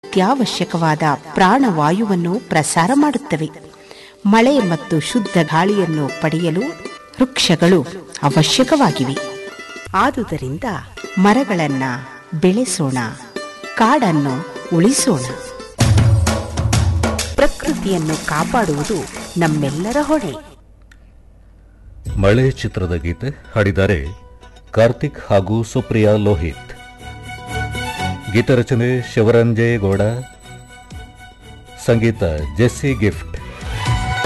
ಅತ್ಯವಶ್ಯಕವಾದ ಪ್ರಾಣವಾಯುವನ್ನು ಪ್ರಸಾರ ಮಾಡುತ್ತವೆ ಮಳೆ ಮತ್ತು ಶುದ್ಧ ಗಾಳಿಯನ್ನು ಪಡೆಯಲು ವೃಕ್ಷಗಳು ಅವಶ್ಯಕವಾಗಿವೆ ಆದುದರಿಂದ ಮರಗಳನ್ನ ಬೆಳೆಸೋಣ ಕಾಡನ್ನು ಉಳಿಸೋಣ ಪ್ರಕೃತಿಯನ್ನು ಕಾಪಾಡುವುದು ನಮ್ಮೆಲ್ಲರ ಹೊಣೆ ಮಳೆ ಚಿತ್ರದ ಗೀತೆ ಹಾಡಿದ್ದಾರೆ ಕಾರ್ತಿಕ್ ಹಾಗೂ ಸುಪ್ರಿಯಾ ಲೋಹಿತ್ ಗೀತ ರಚನೆ ಶಿವರಂಜಯಗೌಡ ಸಂಗೀತ ಜೆಸ್ಸಿ ಗಿಫ್ಟ್